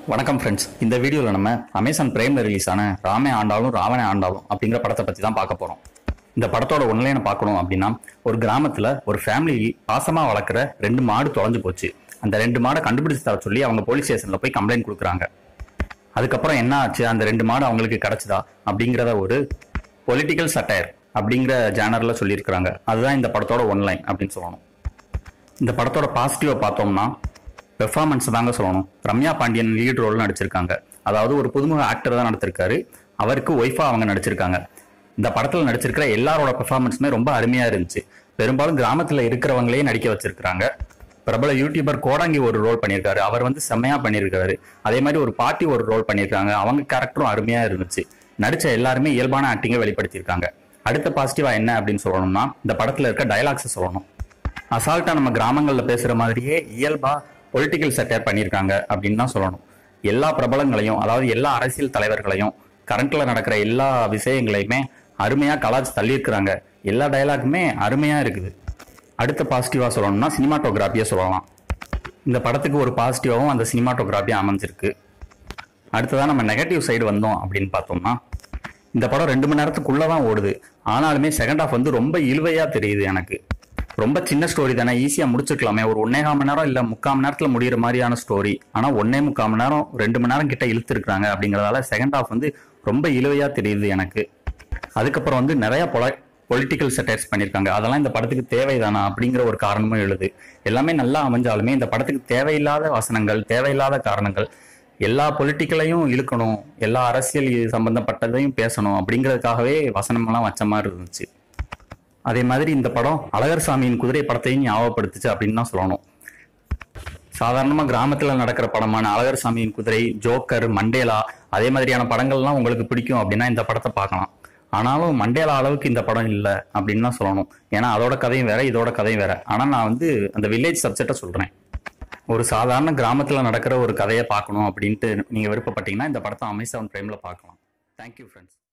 வணக்கம் ஃப்ரெண்ட்ஸ் இந்த வீடியோவில் நம்ம அமேசான் பிரைம்ல ரிலீஸ் ஆன ராமே ஆண்டாலும் ராவணே ஆண்டாலும் அப்படிங்கிற படத்தை பற்றி தான் பார்க்க போகிறோம் இந்த படத்தோட ஒன்லைனை பார்க்கணும் அப்படின்னா ஒரு கிராமத்தில் ஒரு ஃபேமிலி பாசமாக வளர்க்குற ரெண்டு மாடு தொலைஞ்சு போச்சு அந்த ரெண்டு மாடை கண்டுபிடிச்சு தர சொல்லி அவங்க போலீஸ் ஸ்டேஷனில் போய் கம்ப்ளைண்ட் கொடுக்குறாங்க அதுக்கப்புறம் என்ன ஆச்சு அந்த ரெண்டு மாடு அவங்களுக்கு கிடைச்சதா அப்படிங்கிறத ஒரு பொலிட்டிக்கல் சட்டையர் அப்படிங்கிற ஜேனரில் சொல்லியிருக்கிறாங்க அதுதான் இந்த படத்தோட ஒன்லைன் அப்படின்னு சொல்லணும் இந்த படத்தோட பாசிட்டிவை பார்த்தோம்னா பெர்ஃபார்மன்ஸ் தாங்க சொல்லணும் ரம்யா பாண்டியன் லீட் ரோல் நடிச்சிருக்காங்க அதாவது ஒரு புதுமுக ஆக்டர் தான் நடிச்சிருக்காரு அவருக்கு ஒய்ஃபா அவங்க நடிச்சிருக்காங்க இந்த படத்தில் நடிச்சிருக்கிற எல்லாரோட பெர்ஃபார்மன்ஸுமே ரொம்ப அருமையா இருந்துச்சு பெரும்பாலும் கிராமத்தில் இருக்கிறவங்களே நடிக்க வச்சிருக்காங்க பிரபல யூடியூபர் கோடாங்கி ஒரு ரோல் பண்ணியிருக்காரு அவர் வந்து செம்மையா பண்ணியிருக்காரு அதே மாதிரி ஒரு பாட்டி ஒரு ரோல் பண்ணியிருக்காங்க அவங்க கேரக்டரும் அருமையா இருந்துச்சு நடிச்ச எல்லாருமே இயல்பான ஆக்டிங்கை வெளிப்படுத்தியிருக்காங்க அடுத்த பாசிட்டிவா என்ன அப்படின்னு சொல்லணும்னா இந்த படத்துல இருக்க டயலாக்ஸ் சொல்லணும் அசால்ட்டா நம்ம கிராமங்கள்ல பேசுற மாதிரியே இயல்பா பொலிட்டிக்கல் செட்டர் பண்ணியிருக்காங்க அப்படின்னு தான் சொல்லணும் எல்லா பிரபலங்களையும் அதாவது எல்லா அரசியல் தலைவர்களையும் கரண்ட்ல நடக்கிற எல்லா விஷயங்களையுமே அருமையா கலாச்சு தள்ளியிருக்கிறாங்க எல்லா டயலாக்குமே அருமையா இருக்குது அடுத்த பாசிட்டிவா சொல்லணும்னா சினிமாட்டோகிராஃபியை சொல்லலாம் இந்த படத்துக்கு ஒரு பாசிட்டிவாகவும் அந்த சினிமாட்டோகிராஃபியும் அமைஞ்சிருக்கு அடுத்ததான் நம்ம நெகட்டிவ் சைடு வந்தோம் அப்படின்னு பார்த்தோம்னா இந்த படம் ரெண்டு மணி நேரத்துக்குள்ள தான் ஓடுது ஆனாலுமே செகண்ட் ஹாஃப் வந்து ரொம்ப இழுவையா தெரியுது எனக்கு ரொம்ப சின்ன ஸ்டோரி தானே ஈஸியா முடிச்சுக்கலாமே ஒரு ஒன்னே கால் மணி நேரம் இல்ல முக்கால் மணி நேரத்துல முடியிற மாதிரியான ஸ்டோரி ஆனா ஒன்னே முக்கால் மணி நேரம் ரெண்டு மணி நேரம் கிட்ட இழுத்துருக்காங்க அப்படிங்கறதால செகண்ட் ஹாஃப் வந்து ரொம்ப இழுவையா தெரியுது எனக்கு அதுக்கப்புறம் வந்து நிறைய பொல பொலிட்டிக்கல் செட்டர்ஸ் பண்ணியிருக்காங்க அதெல்லாம் இந்த படத்துக்கு தேவைதானா அப்படிங்கிற ஒரு காரணமும் எழுது எல்லாமே நல்லா அமைஞ்சாலுமே இந்த படத்துக்கு தேவையில்லாத வசனங்கள் தேவையில்லாத காரணங்கள் எல்லா பொலிட்டிக்கலையும் இழுக்கணும் எல்லா அரசியல் சம்பந்தப்பட்டதையும் பேசணும் அப்படிங்கிறதுக்காகவே வசனமெல்லாம் வச்ச மாதிரி இருந்துச்சு அதே மாதிரி இந்த படம் அழகர் சாமியின் குதிரை படத்தையும் ஞாபகப்படுத்துச்சு அப்படின்னு தான் சொல்லணும் சாதாரணமாக கிராமத்தில் நடக்கிற படமான அழகர் சாமியின் குதிரை ஜோக்கர் மண்டேலா அதே மாதிரியான படங்கள்லாம் உங்களுக்கு பிடிக்கும் அப்படின்னா இந்த படத்தை பார்க்கலாம் ஆனாலும் மண்டேலா அளவுக்கு இந்த படம் இல்லை அப்படின்னு தான் சொல்லணும் ஏன்னா அதோட கதையும் வேற இதோட கதையும் வேற ஆனால் நான் வந்து அந்த வில்லேஜ் சப்ஜெக்டை சொல்கிறேன் ஒரு சாதாரண கிராமத்தில் நடக்கிற ஒரு கதையை பார்க்கணும் அப்படின்ட்டு நீங்கள் விருப்பப்பட்டீங்கன்னா இந்த படத்தை அமேசான் பிரைமில் பார்க்கலாம் தேங்க்யூ ஃப்ரெண்ட்ஸ்